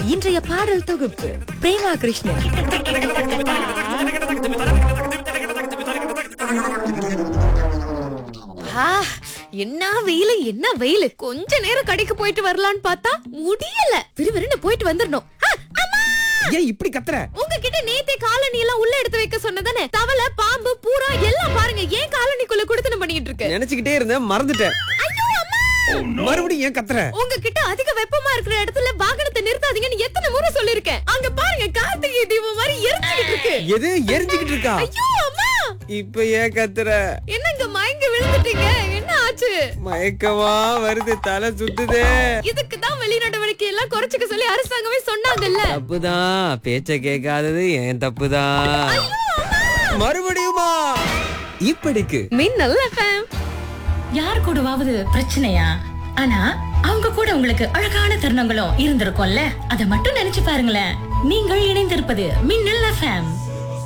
இன்றைய பாடல் தொகுப்பு பிரேமா கிருஷ்ணன் ஆ, என்ன வெயிலு என்ன வெயிலு கொஞ்ச நேரம் கடைக்கு போயிட்டு வரலாம்னு பார்த்தா முடியல விறுவிறுன்னு போயிட்டு வந்துடணும் ஆ, அம்மா! ஏன் இப்படி கத்துற உங்ககிட்ட நேத்தே காலனி எல்லாம் உள்ள எடுத்து வைக்க சொன்னதானே தவளை பாம்பு பூரா எல்லாம் பாருங்க ஏன் காலனிக்குள்ள குடுத்தன பண்ணிட்டு இருக்கு நினைச்சுக்கிட்டே இருந்தேன் மறந்துட்டேன் ஐயோ அம்மா மறுபடியும் ஏன் கத்துற உங்ககிட்ட அதிக வெப்பமா இருக்கிற இடத்துல வாகனத்தை நிறுத்தாதீங்கன்னு எத்தனை முறை சொல்லிருக்கேன் அங்க பாருங்க கார்த்திகை தீபம் மாதிரி எரிஞ்சுக்கிட்டு இருக்கு எது எரிஞ்சுக்கிட்டு இருக்கா ஐயோ அம்மா இப்ப ஏன் கத்துற என்னங்க மயங்க விழுந்துட்டீங்க என்ன ஆச்சு மயக்கமா வருது தலை சுத்துதே இதுக்கு தான் வெளிநடவடிக்கை எல்லாம் குறைச்சுக்க சொல்லி அரசாங்கமே சொன்னாங்கல்ல தப்புதான் பேச்ச கேட்காதது ஏன் தப்புதான் மறுபடியுமா இப்படிக்கு மின்னல் எஃப்எம் யார் கூடவாவது பிரச்சனையா ஆனா அவங்க கூட உங்களுக்கு அழகான தருணங்களும் இருந்திருக்கும்ல அத மட்டும் நினைச்சு பாருங்களேன் நீங்கள் இணைந்திருப்பது மின்னல் எஃப்எம்